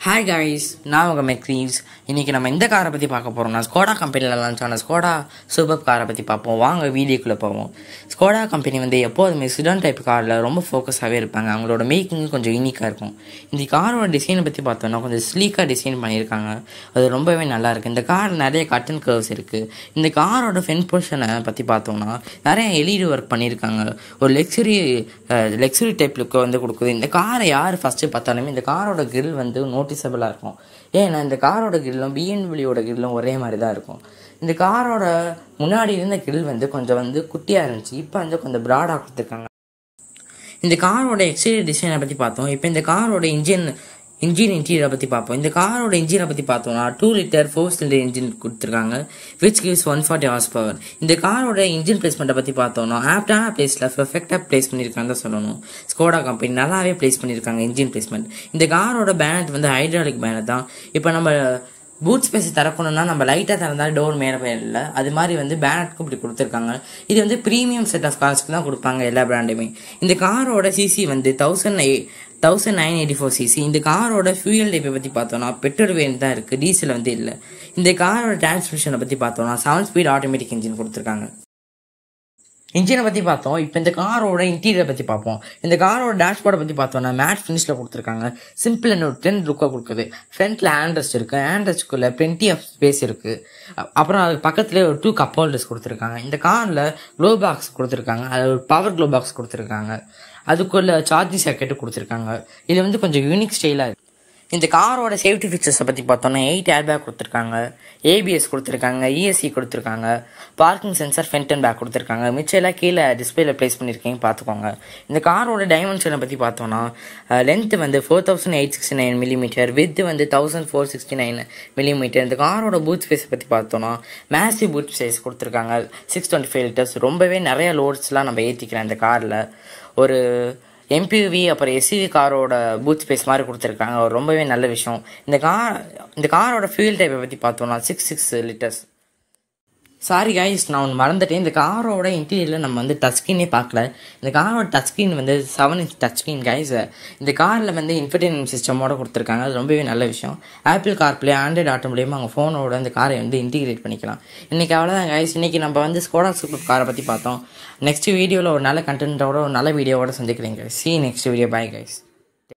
hi guys நான் உங்கள் மெக்ரீவ்ஸ் இன்றைக்கி நம்ம எந்த காரை பற்றி பார்க்க போகிறோம்னா ஸ்கோடா கம்பெனியில் லான்ச் ஆன ஸ்கோடா சூப்பர் காரை பற்றி பார்ப்போம் வாங்க வீடியோக்குள்ளே போவோம் ஸ்கோடா கம்பெனி வந்து எப்போதுமே சிடான் டைப் காரில் ரொம்ப ஃபோக்கஸாகவே இருப்பாங்க அவங்களோட மேக்கிங் கொஞ்சம் யூனிக்காக இருக்கும் இந்த காரோட டிசைனை பற்றி பார்த்தோம்னா கொஞ்சம் ஸ்லீக்காக டிசைன் பண்ணியிருக்காங்க அது ரொம்பவே நல்லா இருக்குது இந்த கார் நிறைய கட்டன் கர்வ்ஸ் இருக்குது இந்த காரோட ஃப்ரண்ட் பொசிஷனை பற்றி பார்த்தோம்னா நிறைய எல்இடி ஒர்க் பண்ணியிருக்காங்க ஒரு லெக்ஸரி லெக்ஸரி டைப் லுக்கை வந்து கொடுக்குது இந்த காரை யார் ஃபஸ்ட்டு பார்த்தாலுமே இந்த காரோட கிரில் வந்து நோட்டிசபிளாக இருக்கும் ஏன்னா இந்த காரோட கிரில்லும் பிஎன்பிளியோட கிரில்லும் ஒரே மாதிரி தான் இருக்கும் இந்த காரோட முன்னாடி இருந்த கிரில் வந்து கொஞ்சம் வந்து குட்டியாக இருந்துச்சு இப்போ வந்து கொஞ்சம் ப்ராடாக கொடுத்துருக்காங்க இந்த காரோட எக்ஸ்டீரியர் டிசைனை பற்றி பார்த்தோம் இப்போ இந்த காரோட இன்ஜின் இன்ஜின் இன்டீரியரை பற்றி பார்ப்போம் இந்த காரோட இன்ஜினை பற்றி பார்த்தோம்னா two litre four cylinder engine கொடுத்துருக்காங்க which gives one forty horsepower இந்த காரோட இன்ஜின் பிளேஸ்மெண்ட்டை பற்றி பார்த்தோம்னா ஆப்டான பிளேஸில் பெர்ஃபெக்டாக பிளேஸ் பண்ணியிருக்காங்க தான் சொல்லணும் ஸ்கோடா கம்பெனி நல்லாவே பிளேஸ் பண்ணியிருக்காங்க இன்ஜின் பிளேஸ்மெண்ட் இந்த காரோட பேனட் வந்து ஹைட்ராலிக் பேனட் தான் இப்போ நம்ம பூட் ஸ்பேஸ் திறக்கணும்னா நம்ம லைட்டாக திறந்தாலும் டோர் மேலே போயிடல அது மாதிரி வந்து பேனட்க்கு இப்படி கொடுத்துருக்காங்க இது வந்து ப்ரீமியம் செட் ஆஃப் கார்ஸ்க்கு தான் கொடுப்பாங்க எல்லா பிராண்டுமே இந்த காரோட சிசி வந்து thousand thousand nine eighty four CC இந்த காரோட ஃபியூயல் டைப்பை பற்றி பார்த்தோம்னா பெட்ரோல் வேன் தான் இருக்குது டீசல் வந்து இல்லை இந்த காரோட டிரான்ஸ்மிஷனை பற்றி பார்த்தோம்னா செவன் ஸ்பீட் ஆட்டோமேட்டிக் இன்ஜின் கொடுத்துருக்காங்க இன்ஜினை பற்றி பார்த்தோம் இப்போ இந்த காரோட இன்டீரியரை பற்றி பார்ப்போம் இந்த காரோட டேஷ்போர்டை பற்றி பார்த்தோம்னா மேட் ஃபினிஷில் கொடுத்துருக்காங்க சிம்பிள் அண்ட் ஒரு டென் லுக்காக கொடுக்குது ஃப்ரண்ட்டில் ஹேண்ட்ரெஸ்ட் இருக்குது ஹேண்ட்ரெஸ்ட்குள்ளே பிளென்டி ஆஃப் ஸ்பேஸ் இருக்குது அப்புறம் அது பக்கத்துலேயே ஒரு டூ கப் ஹோல்டர்ஸ் கொடுத்துருக்காங்க இந்த காரில் க்ளோ பாக்ஸ் கொடுத்துருக்காங்க அது ஒரு பவர் க்ளோ பாக்ஸ் கொடுத்துருக்காங்க அதுக்குள்ள சார்ஜிங் சாக்கெட்டு கொடுத்துருக்காங்க இது வந்து கொஞ்சம் யூனிக் ஸ்டைலாக இருக்குது இந்த காரோட சேஃப்டி ஃபீச்சர்ஸை பற்றி பார்த்தோன்னா எயிட் ஏர் பேக் கொடுத்துருக்காங்க ஏபிஎஸ் கொடுத்துருக்காங்க இஎஸ்சி கொடுத்துருக்காங்க parking sensor front and back கொடுத்துருக்காங்க மிச்சம் எல்லாம் கீழே டிஸ்பிளேல ப்ளேஸ் பண்ணியிருக்கீங்க பார்த்துக்கோங்க இந்த காரோட டைமென்ஷனை பற்றி பார்த்தோன்னா லென்த் வந்து four thousand eight sixty nine millimetre width வந்து thousand four sixty nine millimetre இந்த காரோட பூத் ஸ்பேஸை பற்றி பார்த்தோன்னா மேசிவ் பூத் ஸ்பேஸ் கொடுத்துருக்காங்க சிக்ஸ் டுவெண்ட்டி ஃபைவ் லிட்டர்ஸ் ரொம்பவே நிறைய லோட்ஸ்லாம் நம்ம ஏற்றிக்கிறோம் இந்த காரில் ஒரு எம்பிவி அப்புறம் எஸ்யூவி காரோட பூத் ஸ்பேஸ் மாதிரி கொடுத்துருக்காங்க ரொம்பவே நல்ல விஷயம் இந்த கார் இந்த காரோட ஃபியூல் டைப்பை பற்றி பார்த்தோம்னா six six litres sorry guys நான் ஒன்று மறந்துட்டேன் இந்த காரோட இன்டீரியரில் நம்ம வந்து டச் ஸ்க்ரீனே பார்க்கல இந்த காரோட டச் ஸ்க்ரீன் வந்து seven inch touch screen guys இந்த காரில் வந்து இன்ஃபர்டைன்மெண்ட் சிஸ்டமோட கொடுத்துருக்காங்க அது ரொம்பவே நல்ல விஷயம் ஆப்பிள் கார்ப்ளே ஆண்ட்ராய்டு ஆட்டோ மூலியமாக அவங்க ஃபோனோட இந்த காரை வந்து இன்டிகிரேட் பண்ணிக்கலாம் இன்றைக்கி அவ்வளோதான் கைஸ் இன்றைக்கி நம்ம வந்து ஸ்கோடா சூப்பர் காரை பற்றி பார்த்தோம் நெக்ஸ்ட் வீடியோவில் ஒரு நல்ல கண்டென்ட்டோட ஒரு நல்ல வீடியோவோட சந்திக்கிறேன் guys see next video bye guys